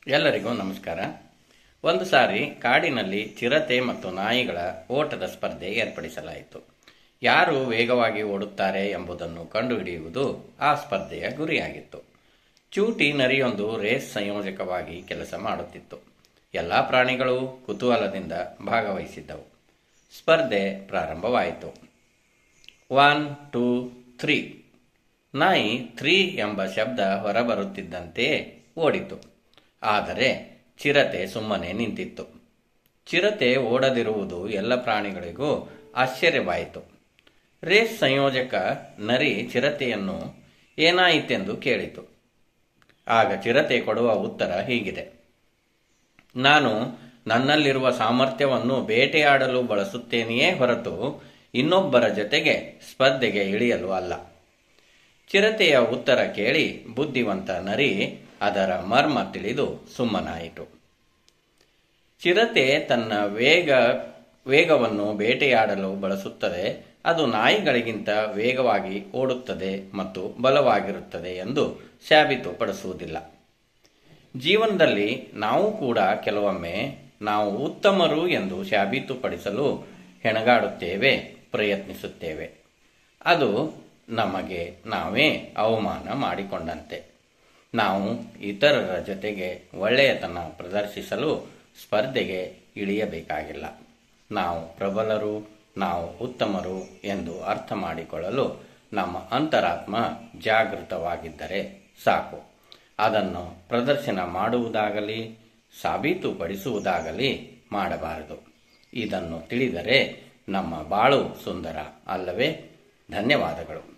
ಎಲ್ಲರಿಗೂ ನಮಸ್ಕಾರ ಒಂದು ಸಾರಿ ಕಾಡಿನಲ್ಲಿ ಚಿರತೆ ಮತ್ತು ನಾಯಿಗಳ ಓಟದ ಸ್ಪರ್ಧೆ ಏರ್ಪಡಿಸಲಾಯಿತು ಯಾರು ವೇಗವಾಗಿ ಓಡುತ್ತಾರೆ ಎಂಬುದನ್ನು ಕಂಡುಹಿಡಿಯುವುದು ಆ ಸ್ಪರ್ಧೆಯ ಗುರಿಯಾಗಿತ್ತು ಚೂಟಿ ನರಿಯೊಂದು ರೇಸ್ ಸಂಯೋಜಕವಾಗಿ ಕೆಲಸ ಮಾಡುತ್ತಿತ್ತು ಎಲ್ಲ ಪ್ರಾಣಿಗಳು ಕುತೂಹಲದಿಂದ ಭಾಗವಹಿಸಿದ್ದವು ಸ್ಪರ್ಧೆ ಪ್ರಾರಂಭವಾಯಿತು ಒನ್ ಟೂ ತ್ರೀ ನಾಯಿ ತ್ರೀ ಎಂಬ ಶಬ್ದ ಹೊರಬರುತ್ತಿದ್ದಂತೆಯೇ ಓಡಿತು ಆದರೆ ಚಿರತೆ ಸುಮ್ಮನೆ ನಿಂತಿತ್ತು ಚಿರತೆ ಓಡದಿರುವುದು ಎಲ್ಲ ಪ್ರಾಣಿಗಳಿಗೂ ಆಶ್ಚರ್ಯವಾಯಿತು ರೇಸ್ ಸಂಯೋಜಕ ನರಿ ಚಿರತೆಯನ್ನು ಏನಾಯಿತೆಂದು ಕೇಳಿತು ಆಗ ಚಿರತೆ ಕೊಡುವ ಉತ್ತರ ಹೀಗಿದೆ ನಾನು ನನ್ನಲ್ಲಿರುವ ಸಾಮರ್ಥ್ಯವನ್ನು ಬೇಟೆಯಾಡಲು ಬಳಸುತ್ತೇನೆಯೇ ಹೊರತು ಇನ್ನೊಬ್ಬರ ಜೊತೆಗೆ ಸ್ಪರ್ಧೆಗೆ ಇಳಿಯಲು ಅಲ್ಲ ಚಿರತೆಯ ಉತ್ತರ ಕೇಳಿ ಬುದ್ಧಿವಂತ ನರಿ ಅದರ ಮರ್ಮ ತಿಳಿದು ಸುಮ್ಮನಾಯಿತು ಚಿರತೆ ತನ್ನ ವೇಗ ವೇಗವನ್ನು ಬೇಟೆಯಾಡಲು ಬಳಸುತ್ತದೆ ಅದು ನಾಯಿಗಳಿಗಿಂತ ವೇಗವಾಗಿ ಓಡುತ್ತದೆ ಮತ್ತು ಬಲವಾಗಿರುತ್ತದೆ ಎಂದು ಸಾಬೀತುಪಡಿಸುವುದಿಲ್ಲ ಜೀವನದಲ್ಲಿ ನಾವು ಕೂಡ ಕೆಲವೊಮ್ಮೆ ನಾವು ಉತ್ತಮರು ಎಂದು ಸಾಬೀತುಪಡಿಸಲು ಹೆಣಗಾಡುತ್ತೇವೆ ಪ್ರಯತ್ನಿಸುತ್ತೇವೆ ಅದು ನಮಗೆ ನಾವೇ ಅವಮಾನ ಮಾಡಿಕೊಂಡಂತೆ ನಾವು ಇತರರ ಜೊತೆಗೆ ಒಳ್ಳೆಯತನ ಪ್ರದರ್ಶಿಸಲು ಸ್ಪರ್ಧೆಗೆ ಇಳಿಯಬೇಕಾಗಿಲ್ಲ ನಾವು ಪ್ರಬಲರು ನಾವು ಉತ್ತಮರು ಎಂದು ಅರ್ಥ ಮಾಡಿಕೊಳ್ಳಲು ನಮ್ಮ ಅಂತರಾತ್ಮ ಜಾಗೃತವಾಗಿದ್ದರೆ ಸಾಕು ಅದನ್ನು ಪ್ರದರ್ಶನ ಮಾಡುವುದಾಗಲಿ ಸಾಬೀತುಪಡಿಸುವುದಾಗಲಿ ಮಾಡಬಾರದು ಇದನ್ನು ತಿಳಿದರೆ ನಮ್ಮ ಬಾಳು ಸುಂದರ ಅಲ್ಲವೇ ಧನ್ಯವಾದಗಳು